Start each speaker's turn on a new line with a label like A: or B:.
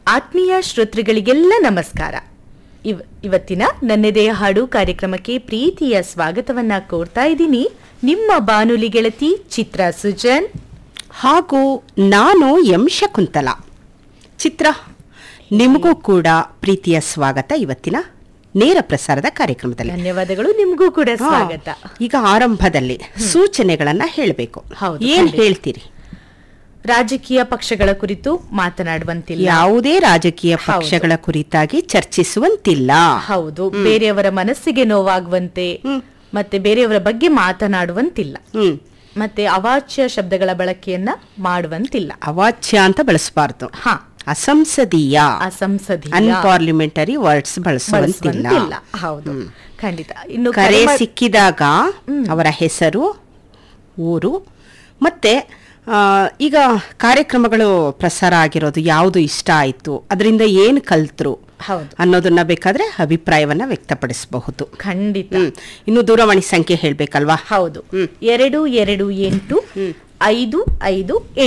A: ಆತ್ಮೀಯ ಶ್ರೋತೃಗಳಿಗೆಲ್ಲ ನಮಸ್ಕಾರ ಇವ್ ಇವತ್ತಿನ ನನ್ನದೇ ಹಾಡು ಕಾರ್ಯಕ್ರಮಕ್ಕೆ ಪ್ರೀತಿಯ ಸ್ವಾಗತವನ್ನ ಕೋರ್ತಾ ಇದ್ದೀನಿ ನಿಮ್ಮ ಬಾನುಲಿ ಗೆಳತಿ ಚಿತ್ರ ಸುಜನ್
B: ಹಾಗೂ ನಾನು ಎಂ ಶಕುಂತಲ ಚಿತ್ರ ನಿಮಗೂ ಕೂಡ ಪ್ರೀತಿಯ ಸ್ವಾಗತ ಇವತ್ತಿನ ನೇರ ಪ್ರಸಾರದ ಕಾರ್ಯಕ್ರಮದಲ್ಲಿ
A: ಧನ್ಯವಾದಗಳು ನಿಮಗೂ ಕೂಡ
B: ಹಾ,
A: ಸ್ವಾಗತ
B: ಈಗ ಆರಂಭದಲ್ಲಿ ಸೂಚನೆಗಳನ್ನ ಹೇಳಬೇಕು
A: ಹೌದು,
B: ಏನ್
A: ಖಂಡಿತ.
B: ಹೇಳ್ತೀರಿ
A: ರಾಜಕೀಯ ಪಕ್ಷಗಳ ಕುರಿತು ಮಾತನಾಡುವಂತಿಲ್ಲ
B: ಯಾವುದೇ ರಾಜಕೀಯ
A: ಹೌದು.
B: ಪಕ್ಷಗಳ ಕುರಿತಾಗಿ ಚರ್ಚಿಸುವಂತಿಲ್ಲ
A: ಹೌದು ಬೇರೆಯವರ ಮನಸ್ಸಿಗೆ ನೋವಾಗುವಂತೆ
B: ಹ್ಮ್.
A: ಮತ್ತೆ ಬೇರೆಯವರ ಬಗ್ಗೆ ಮಾತನಾಡುವಂತಿಲ್ಲ
B: ಹ್ಮ್
A: ಮತ್ತೆ ಅವಾಚ್ಯ ಶಬ್ದಗಳ ಬಳಕೆಯನ್ನ ಮಾಡುವಂತಿಲ್ಲ
B: ಅವಾಚ್ಯ ಅಂತ ಬಳಸಬಾರ್ದು
A: ಹಾ
B: ಅಸಂಸದೀಯ
A: ಅಸಂಸದೀಯ
B: ಅನ್ಪಾರ್ಲಿಮೆಂಟರಿ ವರ್ಡ್ಸ್ ಬಳಸುವಂತಿಲ್ಲ
A: ಬಳಸುವಂತಿಲ್ಲ. ಹೌದು ಖಂಡಿತ ಇನ್ನು
B: ಕರೆ
A: ಕರೆ ಮಾ-
B: ಸಿಕ್ಕಿದಾಗ ಅವರ ಹೆಸರು ಊರು ಮತ್ತೆ ಆ, ಈಗ ಕಾರ್ಯಕ್ರಮಗಳು ಪ್ರಸಾರ ಆಗಿರೋದು ಯಾವುದು ಇಷ್ಟ ಆಯಿತು ಅದರಿಂದ ಏನು ಕಲ್ತ್ರು
A: ಹೌದು
B: ಅನ್ನೋದನ್ನ ಬೇಕಾದ್ರೆ ಅಭಿಪ್ರಾಯವನ್ನ ವ್ಯಕ್ತಪಡಿಸಬಹುದು
A: ಖಂಡಿತ
B: ಹ್ಮ್ ಇನ್ನು ದೂರವಾಣಿ ಸಂಖ್ಯೆ ಹೇಳ್ಬೇಕಲ್ವಾ
A: ಹೌದು ಎರಡು ಎರಡು ಎಂಟು ಐದು ಐದು